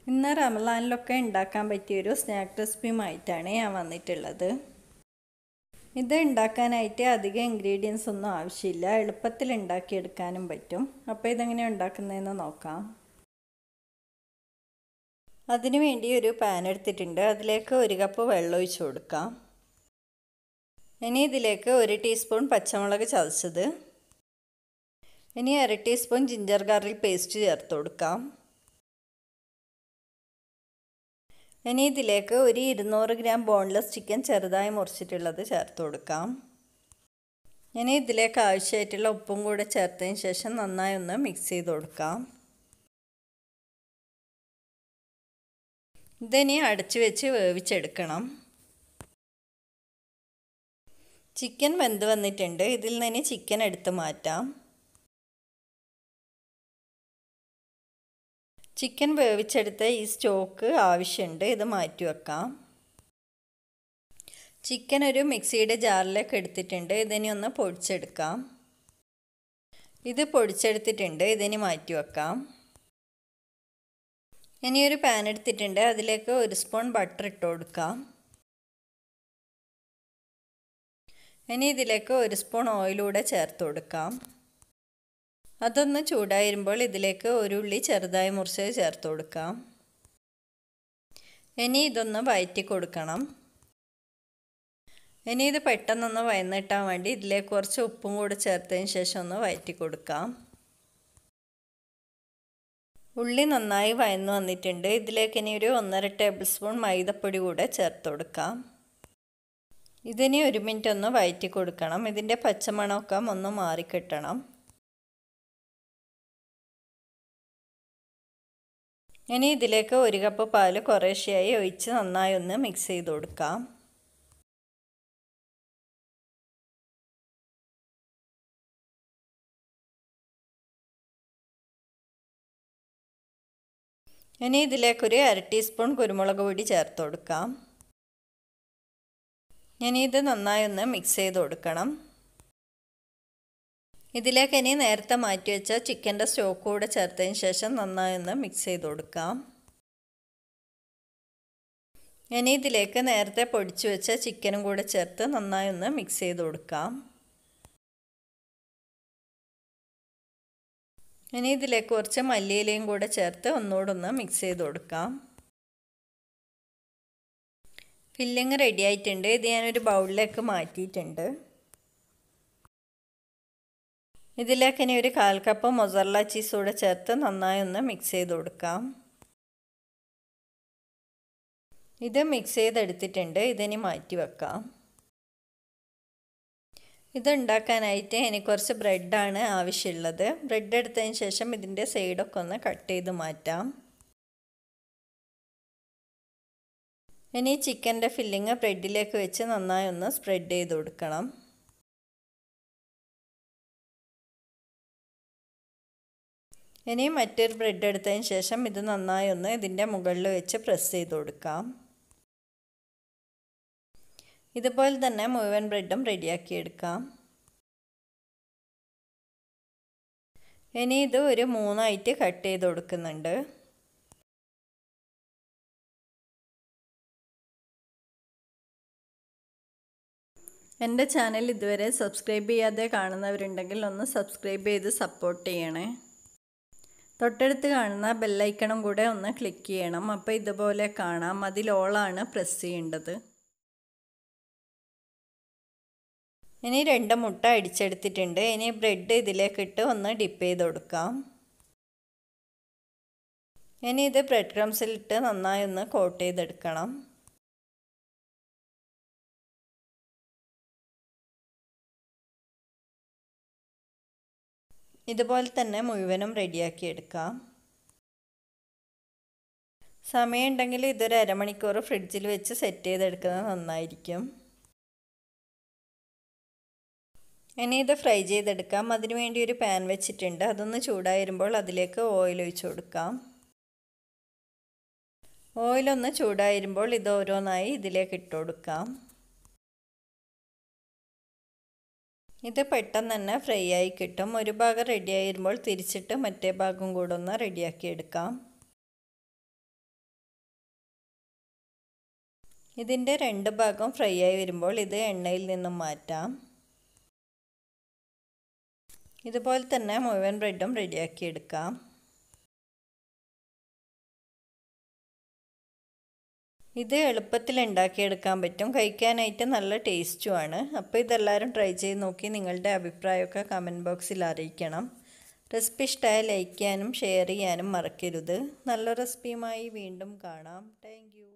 ഇന്ന് റമലാനിലൊക്കെ ഉണ്ടാക്കാൻ പറ്റിയൊരു സ്നാക്ക് റെസിപ്പിയുമായിട്ടാണ് ഞാൻ വന്നിട്ടുള്ളത് ഇത് ഉണ്ടാക്കാനായിട്ട് അധികം ഇൻഗ്രീഡിയൻസ് ഒന്നും ആവശ്യമില്ല എളുപ്പത്തിൽ ഉണ്ടാക്കിയെടുക്കാനും പറ്റും അപ്പോൾ ഇതെങ്ങനെയാണ് ഉണ്ടാക്കുന്നതെന്ന് നോക്കാം അതിനു വേണ്ടി ഒരു പാൻ എടുത്തിട്ടുണ്ട് അതിലേക്ക് ഒരു കപ്പ് വെള്ളം ഒഴിച്ച് കൊടുക്കാം ഇനി ഇതിലേക്ക് ഒരു ടീസ്പൂൺ പച്ചമുളക് ചതച്ചത് ഇനി അര ടീസ്പൂൺ ജിഞ്ചർ ഗാർലിക് പേസ്റ്റ് ചേർത്ത് കൊടുക്കാം ഇനി ഇതിലേക്ക് ഒരു ഇരുന്നൂറ് ഗ്രാം ബോൺലെസ് ചിക്കൻ ചെറുതായി മുറിച്ചിട്ടുള്ളത് ചേർത്ത് കൊടുക്കാം ഇനി ഇതിലേക്ക് ആവശ്യമായിട്ടുള്ള ഉപ്പും കൂടെ ചേർത്തതിന് ശേഷം നന്നായി ഒന്ന് മിക്സ് ചെയ്ത് കൊടുക്കാം ഇതിനി അടച്ചു വെച്ച് വേവിച്ചെടുക്കണം ചിക്കൻ വെന്ത് വന്നിട്ടുണ്ട് ഇതിൽ നിന്ന് ചിക്കൻ എടുത്ത് മാറ്റാം ചിക്കൻ വേവിച്ചെടുത്ത ഈ സ്റ്റോക്ക് ആവശ്യമുണ്ട് ഇത് മാറ്റി വെക്കാം ചിക്കൻ ഒരു മിക്സിയുടെ ജാറിലേക്ക് എടുത്തിട്ടുണ്ട് ഇതിനി ഒന്ന് പൊടിച്ചെടുക്കാം ഇത് പൊടിച്ചെടുത്തിട്ടുണ്ട് ഇതിനി മാറ്റി വെക്കാം ഇനി ഒരു പാൻ എടുത്തിട്ടുണ്ട് അതിലേക്ക് ഒരു സ്പൂൺ ബട്ടർ ഇട്ട് കൊടുക്കാം ഇനി ഇതിലേക്ക് ഒരു സ്പൂൺ ഓയിലൂടെ ചേർത്ത് കൊടുക്കാം അതൊന്ന് ചൂടായിരുമ്പോൾ ഇതിലേക്ക് ഒരു ഉള്ളി ചെറുതായി മുറിച്ച് ചേർത്ത് കൊടുക്കാം ഇനി ഇതൊന്ന് വയറ്റി കൊടുക്കണം ഇനി ഇത് പെട്ടെന്നൊന്ന് വയന്നിട്ടാൻ വേണ്ടി ഇതിലേക്ക് കുറച്ച് ഉപ്പും കൂടി ചേർത്തതിന് ശേഷം ഒന്ന് വയറ്റി കൊടുക്കാം ഉള്ളി നന്നായി വയന്നു വന്നിട്ടുണ്ട് ഇതിലേക്ക് ഇനി ഒരു ഒന്നര ടേബിൾ സ്പൂൺ മൈദപ്പൊടി കൂടെ ചേർത്ത് കൊടുക്കാം ഇതിനി ഒരു മിനിറ്റ് ഒന്ന് വയറ്റി കൊടുക്കണം ഇതിൻ്റെ പച്ചമണമൊക്കെ ഒന്ന് മാറിക്കിട്ടണം ഇനി ഇതിലേക്ക് ഒരു കപ്പ് പാല് കുറേശ്ശെയായി ഒഴിച്ച് നന്നായി ഒന്ന് മിക്സ് ചെയ്ത് കൊടുക്കാം ഇനി ഇതിലേക്കൊരു അര ടീസ്പൂൺ കുരുമുളക് പൊടി ചേർത്ത് കൊടുക്കാം ഇനി ഇത് നന്നായി ഒന്ന് മിക്സ് ചെയ്ത് കൊടുക്കണം ഇതിലേക്ക് ഇനി നേരത്തെ മാറ്റി വെച്ച ചിക്കൻ്റെ സ്റ്റോക്ക് കൂടെ ചേർത്തതിന് ശേഷം നന്നായി ഒന്ന് മിക്സ് ചെയ്ത് കൊടുക്കാം ഇനി ഇതിലേക്ക് നേരത്തെ പൊടിച്ചു വെച്ച ചിക്കനും കൂടെ ചേർത്ത് നന്നായി ഒന്ന് മിക്സ് ചെയ്ത് കൊടുക്കാം ഇനി ഇതിലേക്ക് കുറച്ച് മല്ലിയിലയും കൂടെ ചേർത്ത് ഒന്നുകൂടെ ഒന്ന് മിക്സ് ചെയ്ത് കൊടുക്കാം ഫില്ലിങ് റെഡി ആയിട്ടുണ്ട് ഇത് ഞാനൊരു ബൗളിലേക്ക് മാറ്റിയിട്ടുണ്ട് ഇതിലേക്ക് ഇനി ഒരു കാൽ കപ്പ് മൊസറല ചീസ് കൂടെ ചേർത്ത് നന്നായി ഒന്ന് മിക്സ് ചെയ്ത് കൊടുക്കാം ഇത് മിക്സ് ചെയ്തെടുത്തിട്ടുണ്ട് ഇതിനി മാറ്റി വെക്കാം ഇത് ഉണ്ടാക്കാനായിട്ട് എനിക്ക് കുറച്ച് ബ്രെഡാണ് ആവശ്യമുള്ളത് ബ്രെഡ് എടുത്തതിന് ശേഷം ഇതിൻ്റെ സൈഡൊക്കെ ഒന്ന് കട്ട് ചെയ്ത് മാറ്റാം ഇനി ചിക്കൻ്റെ ഫില്ലിങ് ബ്രെഡിലേക്ക് വെച്ച് നന്നായി ഒന്ന് സ്പ്രെഡ് ചെയ്ത് കൊടുക്കണം ഇനി മറ്റൊരു ബ്രെഡ് എടുത്തതിന് ശേഷം ഇത് നന്നായി ഒന്ന് ഇതിൻ്റെ മുകളിൽ വെച്ച് പ്രസ് ചെയ്ത് കൊടുക്കാം ഇതുപോലെ തന്നെ മുഴുവൻ ബ്രെഡും റെഡിയാക്കി എടുക്കാം ഇനി ഇത് ഒരു മൂന്നായിട്ട് കട്ട് ചെയ്ത് കൊടുക്കുന്നുണ്ട് എൻ്റെ ചാനൽ ഇതുവരെ സബ്സ്ക്രൈബ് ചെയ്യാതെ കാണുന്നവരുണ്ടെങ്കിൽ ഒന്ന് സബ്സ്ക്രൈബ് ചെയ്ത് സപ്പോർട്ട് ചെയ്യണേ തൊട്ടടുത്ത് കാണുന്ന ബെല്ലൈക്കണം കൂടെ ഒന്ന് ക്ലിക്ക് ചെയ്യണം അപ്പോൾ ഇതുപോലെ കാണാം അതിൽ ഓളാണ് പ്രസ് ചെയ്യേണ്ടത് ഇനി രണ്ട് മുട്ട അടിച്ചെടുത്തിട്ടുണ്ട് ഇനി ബ്രെഡ് ഇതിലേക്കിട്ട് ഒന്ന് ഡിപ്പ് ചെയ്ത് കൊടുക്കാം ഇനി ഇത് ബ്രെഡ് ക്രംസിലിട്ട് നന്നായി ഒന്ന് കോട്ട് ചെയ്തെടുക്കണം ഇതുപോലെ തന്നെ മുഴുവനും റെഡിയാക്കി എടുക്കാം സമയമുണ്ടെങ്കിൽ ഇതൊരു അരമണിക്കൂർ ഫ്രിഡ്ജിൽ വെച്ച് സെറ്റ് ചെയ്തെടുക്കുന്നത് നന്നായിരിക്കും ഇനി ഇത് ഫ്രൈ ചെയ്തെടുക്കാം അതിനു വേണ്ടി ഒരു പാൻ വെച്ചിട്ടുണ്ട് അതൊന്ന് ചൂടായി വരുമ്പോൾ അതിലേക്ക് ഓയിൽ ഒഴിച്ചു കൊടുക്കാം ഓയിലൊന്ന് ചൂടായി വരുമ്പോൾ ഇത് ഓരോന്നായി ഇതിലേക്ക് ഇട്ട് കൊടുക്കാം ഇത് പെട്ടെന്ന് തന്നെ ഫ്രൈ ആയി കിട്ടും ഒരു ഭാഗം റെഡി ആയി വരുമ്പോൾ തിരിച്ചിട്ട് മറ്റേ ഭാഗം കൂടെ ഒന്ന് റെഡിയാക്കി എടുക്കാം ഇതിൻ്റെ രണ്ട് ഭാഗം ഫ്രൈ ആയി വരുമ്പോൾ ഇത് എണ്ണയിൽ നിന്നും മാറ്റാം ഇതുപോലെ തന്നെ മുഴുവൻ ബ്രെഡും റെഡിയാക്കി എടുക്കാം ഇത് എളുപ്പത്തിൽ ഉണ്ടാക്കിയെടുക്കാൻ പറ്റും കഴിക്കാനായിട്ട് നല്ല ടേസ്റ്റുമാണ് അപ്പോൾ ഇതെല്ലാവരും ട്രൈ ചെയ്ത് നോക്കി നിങ്ങളുടെ അഭിപ്രായമൊക്കെ കമൻറ്റ് ബോക്സിൽ അറിയിക്കണം റെസിപ്പി ഇഷ്ടമായ ലൈക്ക് ചെയ്യാനും ഷെയർ ചെയ്യാനും മറക്കരുത് നല്ല റെസിപ്പിയുമായി വീണ്ടും കാണാം താങ്ക്